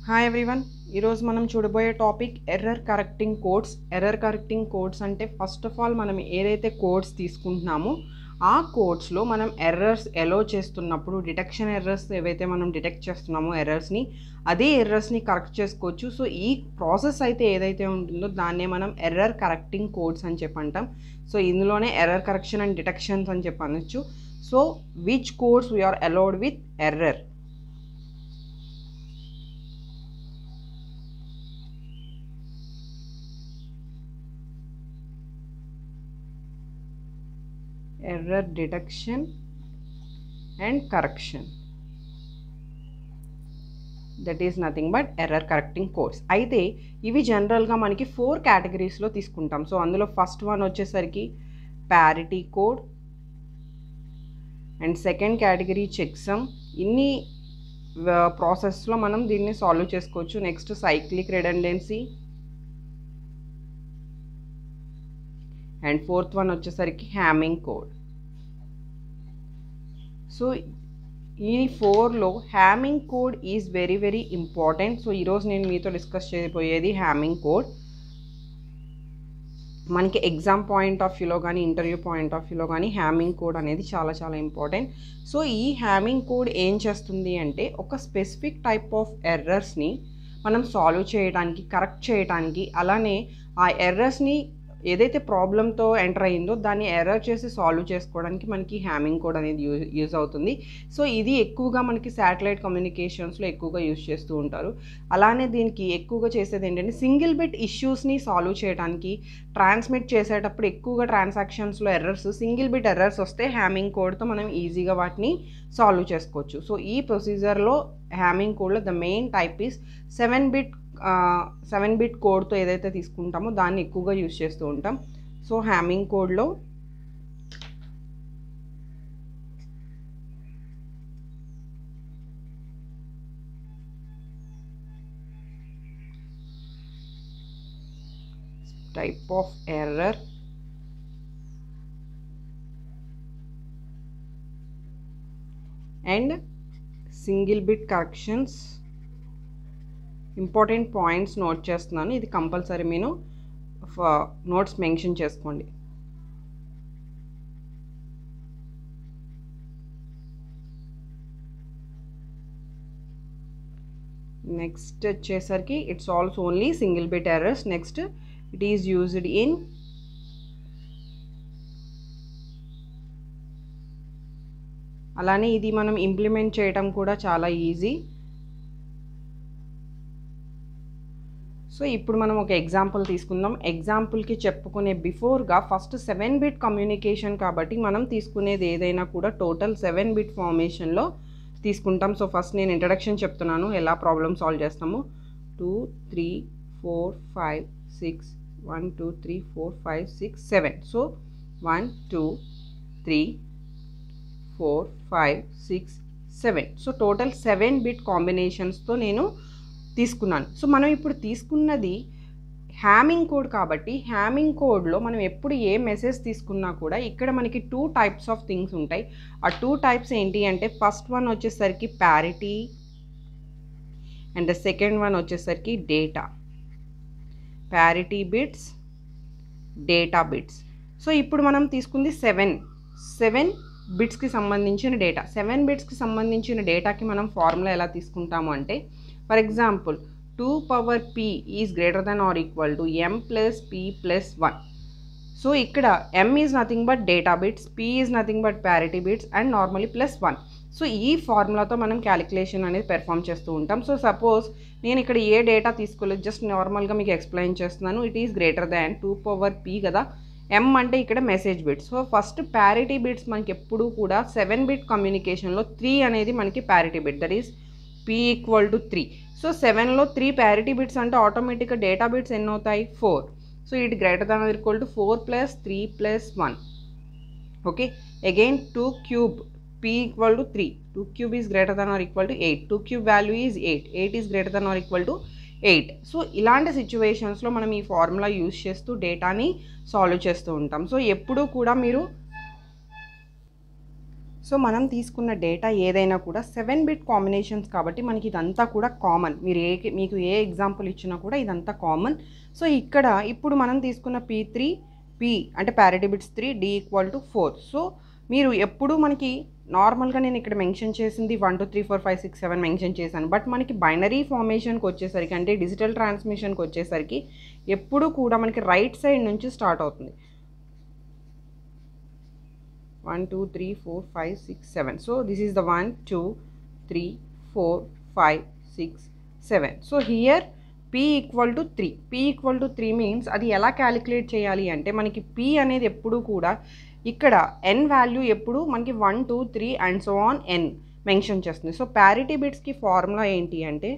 hi everyone ఈరోజు మనం చూడబోయే topic error correcting codes error correcting codes అంటే ఫస్ట్ ఆఫ్ ఆల్ మనం ఏదైతే కోడ్స్ తీసుకుంటున్నామో ఆ కోడ్స్లో మనం ఎర్రర్స్ ఎలో చేస్తున్నప్పుడు డిటెక్షన్ ఎర్రర్స్ ఏవైతే మనం డిటెక్ట్ చేస్తున్నామో ఎర్రర్స్ని అదే ఎర్రర్స్ని కరెక్ట్ చేసుకోవచ్చు సో ఈ ప్రాసెస్ అయితే ఏదైతే ఉంటుందో దాన్నే మనం ఎర్రర్ కరెక్టింగ్ కోడ్స్ అని చెప్పి అంటాం సో ఇందులోనే ఎర్రర్ కరెక్షన్ అండ్ డిటెక్షన్స్ అని చెప్పి అనొచ్చు so which codes we are allowed with error error detection and correction that is nothing but error correcting codes అయితే ఇవి జనరల్గా మనకి ఫోర్ కేటగిరీస్లో తీసుకుంటాం సో అందులో ఫస్ట్ వన్ వచ్చేసరికి parity code and second category checksum ఇన్ని ప్రాసెస్లో మనం దీన్ని సాల్వ్ చేసుకోవచ్చు next cyclic redundancy and fourth one వచ్చేసరికి హ్యామింగ్ కోడ్ సో ఈ ఫోర్లో Hamming code is very very important so ఈరోజు నేను మీతో డిస్కస్ చేయబోయేది హ్యామింగ్ కోడ్ మనకి ఎగ్జామ్ పాయింట్ ఆఫ్ వ్యూలో కానీ ఇంటర్వ్యూ పాయింట్ ఆఫ్ వ్యూలో కానీ హ్యామింగ్ కోడ్ అనేది చాలా చాలా ఇంపార్టెంట్ సో ఈ హ్యామింగ్ కోడ్ ఏం చేస్తుంది అంటే ఒక స్పెసిఫిక్ టైప్ ఆఫ్ ఎర్రర్స్ని మనం సాల్వ్ చేయడానికి కరెక్ట్ చేయడానికి అలానే ఆ ఎర్రర్స్ని ఏదైతే ప్రాబ్లంతో ఎంటర్ అయ్యిందో దాన్ని ఎర్రర్ చేసి సాల్వ్ చేసుకోవడానికి మనకి హ్యామింగ్ కోడ్ అనేది యూజ్ యూజ్ అవుతుంది సో ఇది ఎక్కువగా మనకి శాటిలైట్ కమ్యూనికేషన్స్లో ఎక్కువగా యూజ్ చేస్తూ ఉంటారు అలానే దీనికి ఎక్కువగా చేసేది ఏంటంటే సింగిల్ బిట్ ఇష్యూస్ని సాల్వ్ చేయడానికి ట్రాన్స్మిట్ చేసేటప్పుడు ఎక్కువగా ట్రాన్సాక్షన్స్లో ఎర్రర్స్ సింగిల్ బిట్ ఎర్రర్స్ వస్తే హ్యామింగ్ కోడ్తో మనం ఈజీగా వాటిని సాల్వ్ చేసుకోవచ్చు సో ఈ ప్రొసీజర్లో హ్యామింగ్ కోడ్లో the main type is seven bit seven bit కోడ్తో ఏదైతే తీసుకుంటామో దాన్ని ఎక్కువగా యూజ్ చేస్తూ ఉంటాం సో హ్యామింగ్ కోడ్లో type of error and single bit corrections important points note చేస్తున్నాను ఇది కంపల్సరీ మీరు నోట్స్ మెన్షన్ చేసుకోండి నెక్స్ట్ వచ్చేసరికి it's also only single bit errors next it is used in అలానే ఇది మనం ఇంప్లిమెంట్ చేయటం కూడా చాలా ఈజీ సో ఇప్పుడు మనం ఒక ఎగ్జాంపుల్ తీసుకుందాం ఎగ్జాంపుల్కి చెప్పుకునే బిఫోర్గా ఫస్ట్ సెవెన్ బిట్ కమ్యూనికేషన్ కాబట్టి మనం తీసుకునేది ఏదైనా కూడా టోటల్ సెవెన్ బిట్ ఫార్మేషన్లో తీసుకుంటాం సో ఫస్ట్ నేను ఇంట్రడక్షన్ చెప్తున్నాను ఎలా ప్రాబ్లమ్ సాల్వ్ చేస్తాము two three four five six one two three four five six seven so one two three four five six seven so total seven bit కాంబినేషన్స్తో నేను తీసుకున్నాను so మనం ఇప్పుడు తీసుకున్నది హ్యామింగ్ కోడ్ కాబట్టి హ్యామింగ్ కోడ్లో మనం ఎప్పుడు ఏ మెసేజ్ తీసుకున్నా కూడా ఇక్కడ మనకి టూ టైప్స్ ఆఫ్ థింగ్స్ ఉంటాయి ఆ టూ టైప్స్ ఏంటి అంటే ఫస్ట్ వన్ వచ్చేసరికి parity and the second one వచ్చేసరికి data parity bits data bits so ఇప్పుడు మనం తీసుకుంది సెవెన్ సెవెన్ బిట్స్కి సంబంధించిన డేటా సెవెన్ బిట్స్కి సంబంధించిన డేటాకి మనం ఫార్ములా ఎలా తీసుకుంటాము అంటే for example two power P is greater than or equal to M plus P plus one so ఇక్కడ M is nothing but data bits P is nothing but parity bits and normally plus one so ఈ ఫార్ములాతో మనం calculation అనేది perform చేస్తూ ఉంటాం so suppose నేను ఇక్కడ ఏ data తీసుకోలేదు జస్ట్ నార్మల్గా మీకు ఎక్స్ప్లెయిన్ చేస్తున్నాను it is greater than two power P కదా ఎం అంటే ఇక్కడ message bits so first parity bits మనకి ఎప్పుడు కూడా సెవెన్ బిట్ కమ్యూనికేషన్లో త్రీ అనేది మనకి parity bit that is P equal to three so సెవెన్లో త్రీ ప్యారిటీ బిట్స్ అంటే ఆటోమేటిక్గా డేటా బిట్స్ ఎన్ని అవుతాయి four so it greater than equal to four plus three plus one okay again two cube P equal to three two cube is greater than or equal to eight two cube value is eight eight is greater than or equal to eight so ఇలాంటి సిచ్యువేషన్స్లో మనం ఈ formula use చేస్తూ డేటాని solve చేస్తూ ఉంటాం so ఎప్పుడూ కూడా మీరు సో మనం తీసుకున్న డేటా ఏదైనా కూడా సెవెన్ బిట్ కాంబినేషన్స్ కాబట్టి మనకి ఇదంతా కూడా కామన్ మీరు ఏ మీకు ఏ ఎగ్జాంపుల్ ఇచ్చినా కూడా ఇదంతా కామన్ సో ఇక్కడ ఇప్పుడు మనం తీసుకున్న పీ త్రీ పీ అంటే parity bits three D equal to four so మీరు ఎప్పుడు మనకి నార్మల్గా నేను ఇక్కడ మెన్షన్ చేసింది one two three four five six seven mention చేశాను బట్ మనకి బైనరీ ఫార్మేషన్కి వచ్చేసరికి అంటే డిజిటల్ ట్రాన్స్మిషన్కి వచ్చేసరికి ఎప్పుడు కూడా మనకి రైట్ సైడ్ నుంచి స్టార్ట్ అవుతుంది one two three four five six seven so this is the one two three four five six seven so here P equal to three P equal to three means అది ఎలా calculate చేయాలి అంటే మనకి P అనేది ఎప్పుడు కూడా ఇక్కడ ఎన్ value ఎప్పుడు మనకి one two three and so on N mention చేస్తుంది సో ప్యారిటీ బిట్స్కి ఫార్ములా ఏంటి అంటే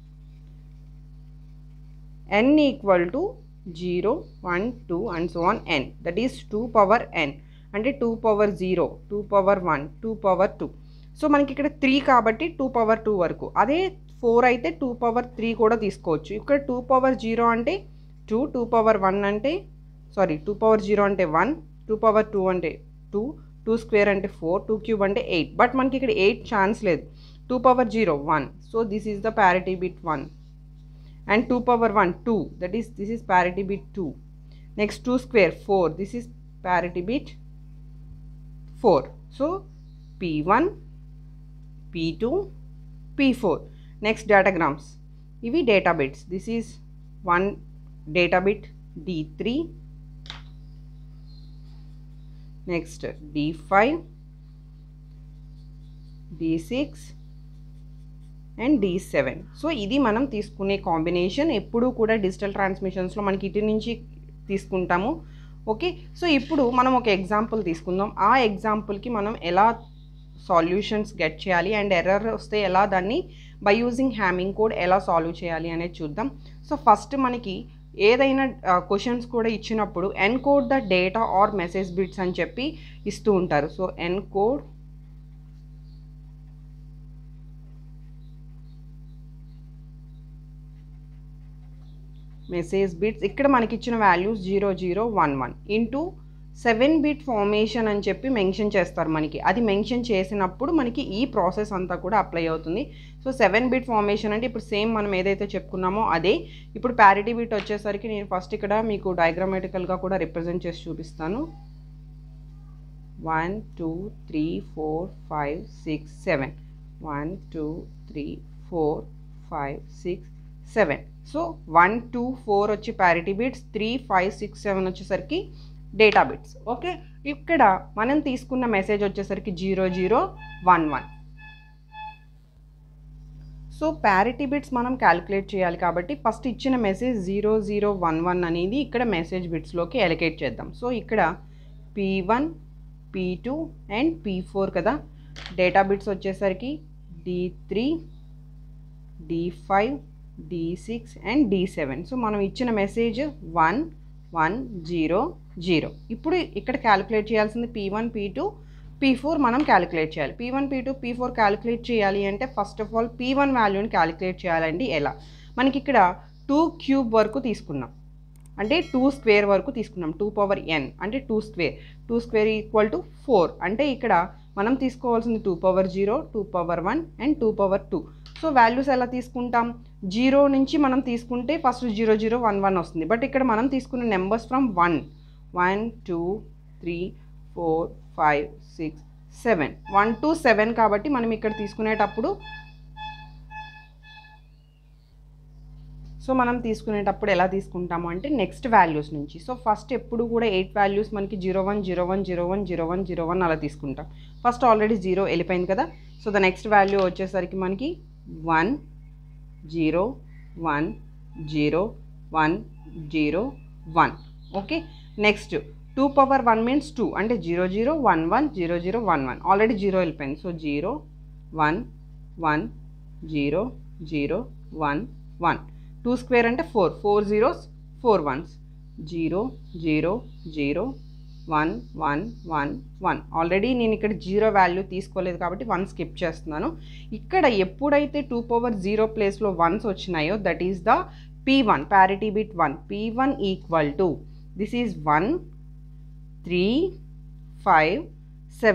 N equal to zero one two and so on N that is two power N అంటే two power zero two power one two power two so మనకి ఇక్కడ three కాబట్టి two power two వరకు అదే four అయితే two power three కూడా తీసుకోవచ్చు ఇక్కడ టూ పవర్ జీరో అంటే టూ టూ పవర్ వన్ అంటే సారీ టూ పవర్ జీరో అంటే వన్ టూ పవర్ టూ అంటే టూ టూ స్క్వేర్ అంటే ఫోర్ టూ క్యూబ్ అంటే ఎయిట్ బట్ మనకి ఇక్కడ ఎయిట్ ఛాన్స్ లేదు two power zero one so this is the parity bit one and two power one two that is this is parity bit two next two square four this is parity bit four so P one P two P four next datagrams ఇవి data bits this is one data bit D three next D five D six and D seven so ఇది మనం తీసుకునే combination ఎప్పుడూ కూడా digital ట్రాన్స్మిషన్స్లో మనకి ఇటు నుంచి తీసుకుంటాము ఓకే సో ఇప్పుడు మనం ఒక ఎగ్జాంపుల్ తీసుకుందాం ఆ ఎగ్జాంపుల్కి మనం ఎలా సాల్యూషన్స్ గెట్ చేయాలి అండ్ ఎర్రర్ వస్తే ఎలా దాన్ని బై యూజింగ్ హ్యామింగ్ కోడ్ ఎలా సాల్వ్ చేయాలి అనేది చూద్దాం సో ఫస్ట్ మనకి ఏదైనా క్వశ్చన్స్ కూడా ఇచ్చినప్పుడు encode the data or message bits అని చెప్పి ఇస్తూ ఉంటారు so encode message bits ఇక్కడ మనకి ఇచ్చిన values zero zero one one into seven bit formation అని చెప్పి మెన్షన్ చేస్తారు మనకి అది మెన్షన్ చేసినప్పుడు మనకి ఈ ప్రాసెస్ అంతా కూడా అప్లై అవుతుంది సో సెవెన్ బిట్ ఫార్మేషన్ అంటే ఇప్పుడు సేమ్ మనం ఏదైతే చెప్పుకున్నామో అదే ఇప్పుడు ప్యారిటీ బిట్ వచ్చేసరికి నేను ఫస్ట్ ఇక్కడ మీకు డయాగ్రామేటికల్గా కూడా రిప్రజెంట్ చేసి చూపిస్తాను one two three four five six seven one two three four five six seven so one two four వచ్చి parity bits three five six seven వచ్చేసరికి డేటా బిట్స్ ఓకే ఇక్కడ మనం తీసుకున్న మెసేజ్ వచ్చేసరికి zero zero one one so parity bits మనం calculate చేయాలి కాబట్టి first ఇచ్చిన message zero zero one one అనేది ఇక్కడ మెసేజ్ బిట్స్లోకి ఎలికేట్ చేద్దాం సో ఇక్కడ P one P two and P four కదా డేటా బిట్స్ వచ్చేసరికి D three D five D six and D seven so మనం ఇచ్చిన message one one zero zero ఇప్పుడు ఇక్కడ క్యాలిక్యులేట్ చేయాల్సింది P one P two P four మనం calculate చేయాలి P one P two P four calculate చేయాలి అంటే first of all P one వాల్యూని క్యాలిక్యులేట్ చేయాలండి ఎలా మనకి ఇక్కడ టూ క్యూబ్ వరకు తీసుకున్నాం అంటే టూ స్క్వేర్ వరకు తీసుకున్నాం టూ పవర్ ఎన్ అంటే two square two square equal to four అంటే ఇక్కడ మనం తీసుకోవాల్సింది two power zero two power one and two power two so values ఎలా తీసుకుంటాం జీరో నుంచి మనం తీసుకుంటే first zero zero one one వస్తుంది బట్ ఇక్కడ మనం తీసుకున్న numbers from one one two three four five six seven one to seven కాబట్టి మనం ఇక్కడ తీసుకునేటప్పుడు సో మనం తీసుకునేటప్పుడు ఎలా తీసుకుంటాము అంటే నెక్స్ట్ వాల్యూస్ నుంచి సో ఫస్ట్ ఎప్పుడు కూడా ఎయిట్ వాల్యూస్ మనకి zero one zero one zero one zero one zero one అలా తీసుకుంటాం ఫస్ట్ ఆల్రెడీ జీరో వెళ్ళిపోయింది కదా సో ద నెక్స్ట్ వాల్యూ వచ్చేసరికి మనకి one zero one zero one zero one okay next two power one means two అంటే zero zero one one zero zero one one already zero వెళ్ళిపోయింది so zero one one zero zero one one two square అంటే four four zeros four ones zero zero zero one one one one already నేను ఇక్కడ zero value తీసుకోలేదు కాబట్టి one skip చేస్తున్నాను ఇక్కడ ఎప్పుడైతే two power zero ప్లేస్లో వన్స్ వచ్చినాయో that is the P one parity bit one P one equal to this is one three five seven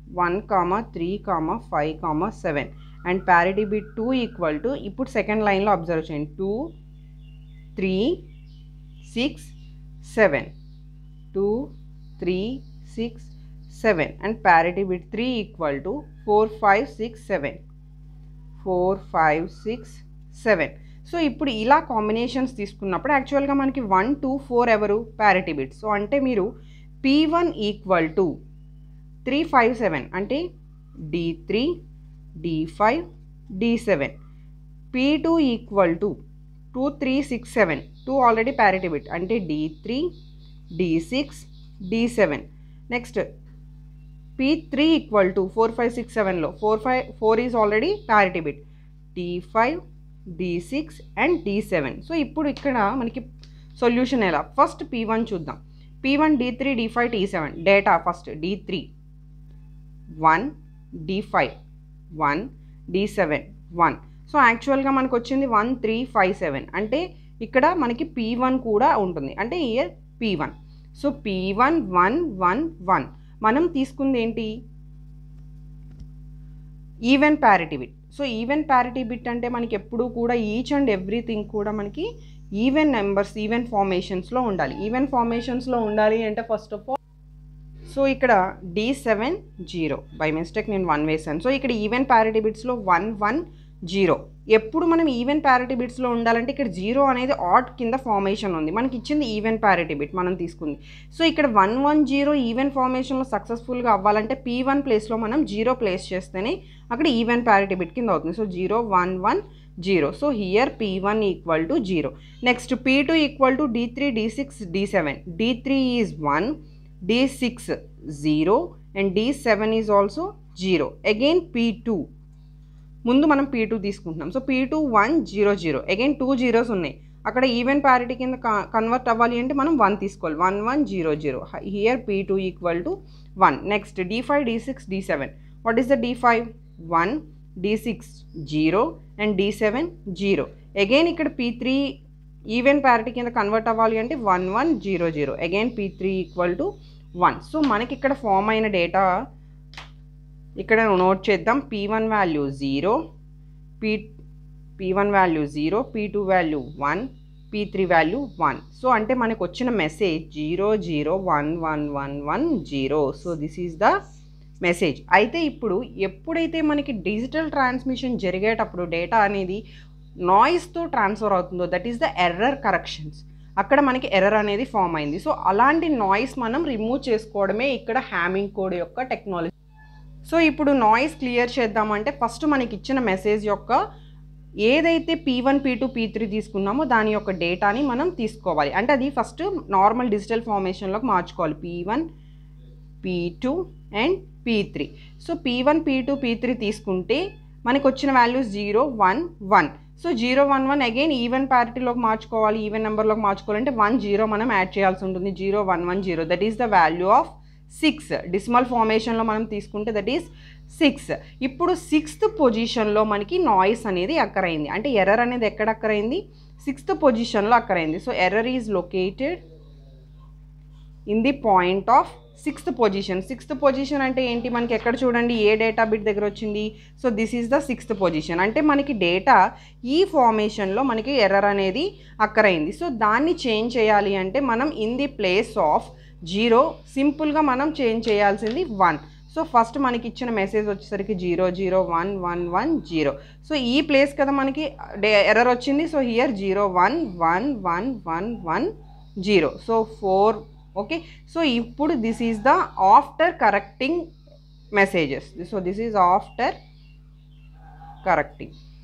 one comma three comma five comma seven and parity bit two equal to ఇప్పుడు second లైన్లో observe చేయండి two three six seven two three six seven and parity bit three equal to four five six seven four five six seven so ఇప్పుడు ఇలా combinations తీసుకున్నప్పుడు యాక్చువల్గా మనకి one two four ఎవరు parity bits so అంటే మీరు P one equal to three five seven అంటే D three D five D seven P two equal to two three six seven two already parity bit అంటే D three D six D seven next P three equal to four five six సెవెన్లో four five four is already parity bit D five D six and D seven so ఇప్పుడు ఇక్కడ మనకి solution ఎలా first P one చూద్దాం P one D three D five T seven data first D three one D five one D seven one so యాక్చువల్గా మనకు వచ్చింది one three five seven అంటే ఇక్కడ మనకి పీ వన్ కూడా ఉంటుంది అంటే here P one so P one one one one మనం తీసుకుంది ఏంటి even parity bit so even parity bit అంటే మనకి ఎప్పుడు కూడా ఈచ్ అండ్ ఎవ్రీథింగ్ కూడా మనకి ఈవెన్ నెంబర్స్ ఈవెన్ ఫార్మేషన్స్లో ఉండాలి ఈవెన్ ఫార్మేషన్స్లో ఉండాలి అంటే ఫస్ట్ ఆఫ్ ఆల్ సో ఇక్కడ D seven zero by mistake నేను వన్ వేసాను సో ఇక్కడ ఈవెన్ ప్యారిటీ బిట్స్లో వన్ వన్ జీరో ఎప్పుడు మనం ఈవెన్ ప్యారిటీ బిట్స్లో ఉండాలంటే ఇక్కడ జీరో అనేది ఆట్ కింద ఫార్మేషన్ ఉంది మనకి ఇచ్చింది ఈవెన్ ప్యారిటీ బిట్ మనం తీసుకుంది సో ఇక్కడ వన్ వన్ జీరో ఈవెన్ ఫార్మేషన్లో సక్సెస్ఫుల్గా అవ్వాలంటే పీ వన్ ప్లేస్లో మనం జీరో ప్లేస్ చేస్తేనే అక్కడ ఈవెన్ ప్యారిటీ బిట్ కింద అవుతుంది so zero one one zero so here P one equal to zero next P two equal to D three D six D seven D three is one D six zero and D seven is also zero again P two ముందు మనం P two తీసుకుంటున్నాం so P two one zero zero again two zeros ఉన్నాయి అక్కడ even parity కింద convert అవ్వాలి అంటే మనం one తీసుకోవాలి one one zero zero here P two equal to one next D five D six D seven what is the D five one D six zero and D seven zero again ఇక్కడ P three even parity కింద convert అవ్వాలి అంటే one one zero zero again P three equal to one so మనకి ఇక్కడ form అయిన data ఇక్కడ note చేద్దాం P one value zero P P one value zero P two value one P three value one so అంటే మనకు వచ్చిన message zero zero one one one one zero so this is the message అయితే ఇప్పుడు ఎప్పుడైతే మనకి digital transmission జరిగేటప్పుడు data అనేది నాయిస్తో ట్రాన్స్ఫర్ అవుతుందో that is the error corrections అక్కడ మనకి ఎర్రర్ అనేది ఫామ్ అయింది సో అలాంటి నాయిస్ మనం రిమూవ్ చేసుకోవడమే ఇక్కడ హ్యామింగ్ కోడ్ యొక్క టెక్నాలజీ సో ఇప్పుడు నాయిస్ క్లియర్ చేద్దామంటే ఫస్ట్ మనకి ఇచ్చిన మెసేజ్ యొక్క ఏదైతే P one P two P three తీసుకున్నామో దాని యొక్క డేటాని మనం తీసుకోవాలి అంటే అది ఫస్ట్ నార్మల్ డిజిటల్ ఫార్మేషన్లోకి మార్చుకోవాలి P one P two and P three so P one P two P three తీసుకుంటే మనకి వచ్చిన values zero one one so zero one one again even ప్యారిటీలోకి మార్చుకోవాలి ఈవెన్ నెంబర్లోకి మార్చుకోవాలంటే వన్ జీరో మనం యాడ్ చేయాల్సి ఉంటుంది zero one one zero that is the value of six decimal ఫార్మేషన్లో మనం తీసుకుంటే దట్ ఈస్ సిక్స్ ఇప్పుడు సిక్స్త్ పొజిషన్లో మనకి నాయిస్ అనేది అక్కరైంది అంటే ఎర్రర్ అనేది ఎక్కడ అక్కరైంది సిక్స్త్ పొజిషన్లో అక్కరైంది so error is located in the point of sixth position sixth position అంటే ఏంటి మనకి ఎక్కడ చూడండి ఏ డేటా బిట్ దగ్గర వచ్చింది so this is the sixth position అంటే మనకి డేటా ఈ ఫార్మేషన్లో మనకి ఎర్రర్ అనేది అక్కరైంది సో దాన్ని చేంజ్ చేయాలి అంటే మనం in the place of zero సింపుల్గా మనం చేంజ్ చేయాల్సింది వన్ సో ఫస్ట్ మనకి ఇచ్చిన మెసేజ్ వచ్చేసరికి zero zero one one one zero so ఈ ప్లేస్ కదా మనకి ఎర్రర్ వచ్చింది so here zero one one one one one zero so four okay so ఇప్పుడు this is the after correcting messages so this is after correcting